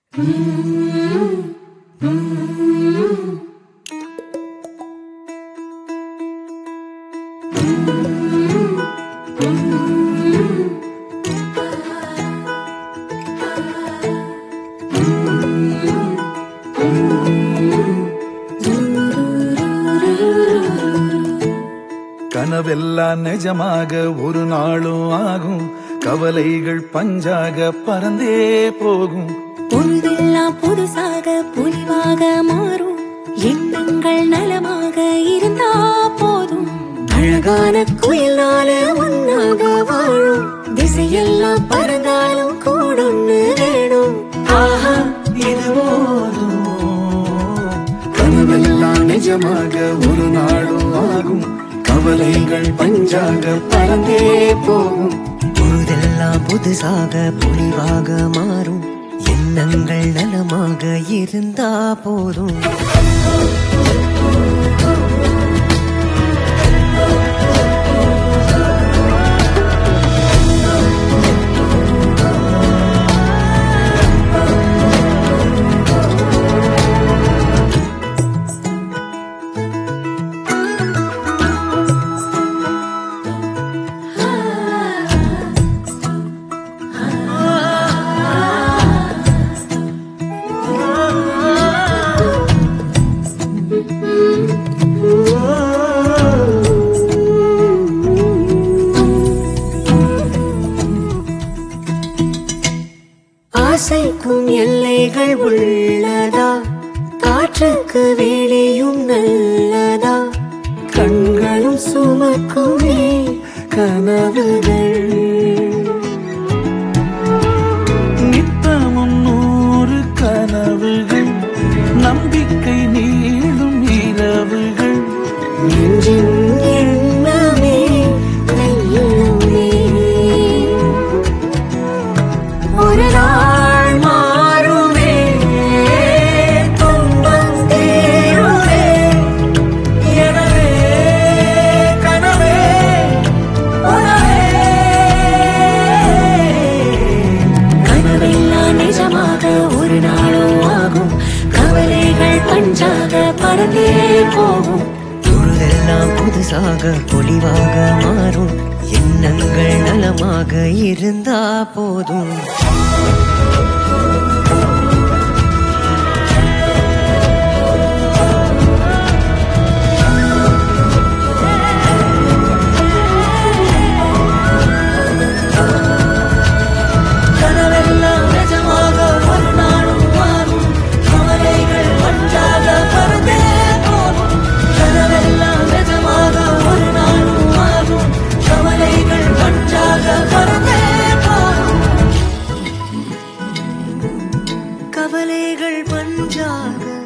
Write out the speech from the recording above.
கனவெல்லாம் நிஜமாக ஒரு நாளும் ஆகும் கவலைகள் பஞ்சாக பறந்தே போகும் பொழுதெல்லாம் புதுசாக பொலிவாக மாறும் எண்ணங்கள் நலமாக இருந்தா போதும் அழகான குயிலால ஒன்னாக வாழும் திசையெல்லாம் பறந்தாலும் கூடொன்னு வேணும் ஆஹா இது போதும் கனவெல்லாம் நிஜமாக ஒரு நாளும் ஆகும் கவலைகள் பஞ்சாக பறந்தே போகும் பொழுதெல்லாம் புதுசாக பொலிவாக மாறும் எண்ணங்கள் நலமாக இருந்தா போதும் ஆசைக்கும் எல்லைகள் உள்ளதா காற்றுக்கு வேலையும் நல்லதா கண்களும் சுமக்குமே கனவுகள் நித்தமும் நூறு கனவுகள் நம்பிக்கை நீளும் இரவுகள் நெஞ்சின் எண்ணமே வெல்லுமே. ஒரு நாள் மாறுமே துன்பம் தீருமே எனவே கனவே உணவே கனவெல்லாம் நிஜமாக ஒரு நாளும் ஆகும் கவலைகள் பஞ்சாக பறந்தே போகும் பொழுதெல்லாம் புதுசாக பொலிவாக மாறும் எண்ணங்கள் நலமாக இருந்தா போதும் கனவெல்லாம் நிஜமாக ஒரு நாளும் மாறும் கவலைகள் பஞ்சாக பறந்தே போகும் கனவெல்லாம் நிஜமாக ஒரு நாளும் மாறும் கவலைகள் பஞ்சாக பறந்தே போகும் கவலைகள் பஞ்சாக